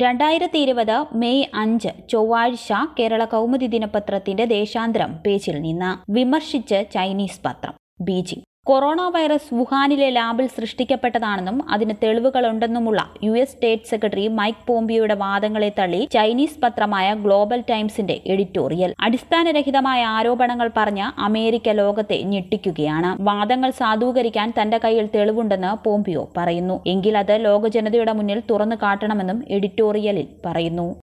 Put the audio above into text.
രണ്ടായിരത്തി ഇരുപത് മെയ് അഞ്ച് ചൊവ്വാഴ്ച കേരള കൗമുദി ദിനപത്രത്തിന്റെ ദേശാന്തരം പേജിൽ നിന്ന് വിമർശിച്ച് ചൈനീസ് പത്രം ബീജിംഗ് കൊറോണ വൈറസ് വുഹാനിലെ ലാബിൽ സൃഷ്ടിക്കപ്പെട്ടതാണെന്നും അതിന് തെളിവുകളുണ്ടെന്നുമുള്ള U S state secretary Mike പോംപിയോയുടെ വാദങ്ങളെ തള്ളി ചൈനീസ് പത്രമായ ഗ്ലോബൽ ടൈംസിന്റെ എഡിറ്റോറിയൽ അടിസ്ഥാനരഹിതമായ ആരോപണങ്ങൾ പറഞ്ഞ് അമേരിക്ക ലോകത്തെ ഞെട്ടിക്കുകയാണ് വാദങ്ങൾ സാധൂകരിക്കാൻ തന്റെ കയ്യിൽ തെളിവുണ്ടെന്ന് പോംപിയോ പറയുന്നു എങ്കിൽ അത് ലോക ജനതയുടെ മുന്നിൽ തുറന്നു കാട്ടണമെന്നും എഡിറ്റോറിയലിൽ പറയുന്നു